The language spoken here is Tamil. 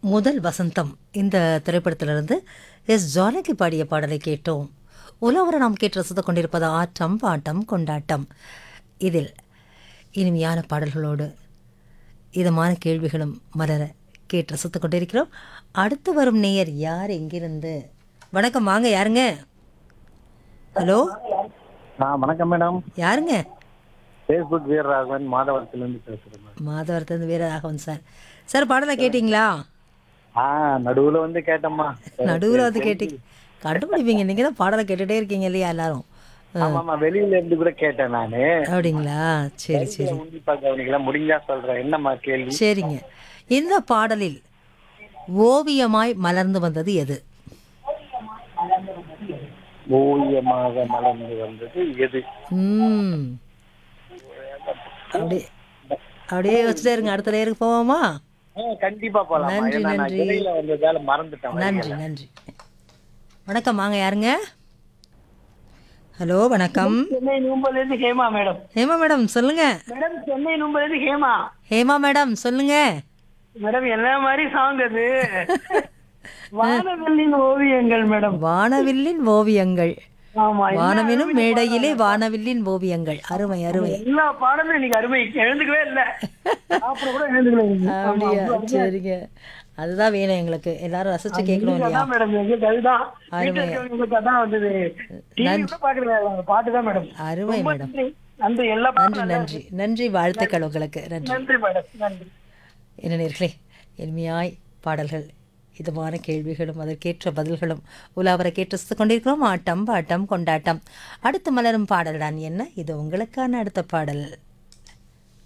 முதல் வசந்தம் இந்த திரைப்படத்திலிருந்து எஸ் ஜானகி பாடிய பாடலை கேட்டோம் உலவர நாம் கேட்டு ரசித்துக் கொண்டிருப்பது ஆட்டம் பாட்டம் கொண்டாட்டம் இதில் இனிமையான பாடல்களோடு இதமான கேள்விகளும் மலர கேட்டு ரசித்துக் கொண்டிருக்கிறோம் அடுத்து வரும் நேயர் யார் எங்கிருந்து வணக்கம் வாங்க யாருங்க ஹலோ ஆ வணக்கம் மேடம் யாருங்க ஃபேஸ்புக் வீரராகவன் மாதவரத்துலேருந்து பேசுகிறேன் மேடம் மாதவரத்துலேருந்து வீரராகவன் சார் சார் பாடலை கேட்டிங்களா ஆ நடுவில் வந்து கேட்டம்மா நடுவில் வந்து கேட்டீங்க கண்டுபிடிப்பீங்க நீங்கள் தான் பாடலை கேட்டுகிட்டே இருக்கீங்க இல்லையா எல்லாரும் ஆமாம்மா வெளியில இருந்து கூட கேட்டேன் நானு அப்படிங்களா சரி சரி உன்னிப்பா கவனிக்கல முடிஞ்சா சொல்றேன் என்னம்மா கேள்வி சரிங்க இந்த பாடலில் ஓவியமாய் மலர்ந்து வந்தது எது ஓவியமாக மலர்ந்து வந்தது எது ம் அப்படியே அப்படியே வச்சுட்டே இருங்க அடுத்த லேயருக்கு போவோமா ஆ, கண்டிப்பா போலாம் நன்றி, ஏன்னா நான் நன்றி. இடையில வந்ததால மறந்துட்டேன் நன்றி நன்றி வணக்கம் வாங்க யாருங்க ஹலோ வணக்கம் சென்னை நூம்பல இருந்து ஹேமா மேடம் ஹேமா மேடம் சொல்லுங்க மேடம் சென்னை நூம்பல இருந்து ஹேமா ஹேமா மேடம் சொல்லுங்க மேடம் என்ன மாதிரி சாங் அது வானவெல்லின் ஓவியங்கள் மேடம் வானவில்லின் ஓவியங்கள் ஆமா வானவிலும் மேடையிலே வானவில்லின் ஓவியங்கள் அருமை அருமை எல்லா பாடலும் இன்னைக்கு அருமை எழுந்துக்கவே இல்ல அப்புறம் கூட எழுந்துக்கல அப்படியா சரிங்க அதுதான் வேணும் எங்களுக்கு எல்லாரும் ரசிச்சு கேட்கணும் இல்லையா அதான் மேடம் எங்களுக்கு அதுதான் வீட்டுல அருமை. இருக்கவங்களுக்கு அதான் வந்தது டிவி கூட பாக்குறது பாட்டு தான் மேடம் அருமை ரொம்ப மேடம் நன்றி நன்றி எல்லா நன்றி பாட்டும் நன்றி நன்றி வாழ்த்துக்கள் உங்களுக்கு நன்றி நன்றி மேடம் நன்றி என்ன நேர்களே இனிமையாய் பாடல்கள் இதுமான கேள்விகளும் அதற்கேற்ற பதில்களும் உலாவர கேட்டு கொண்டிருக்கிறோம் ஆட்டம் பாட்டம் கொண்டாட்டம் அடுத்து மலரும் பாடல் தான் என்ன இது உங்களுக்கான அடுத்த பாடல்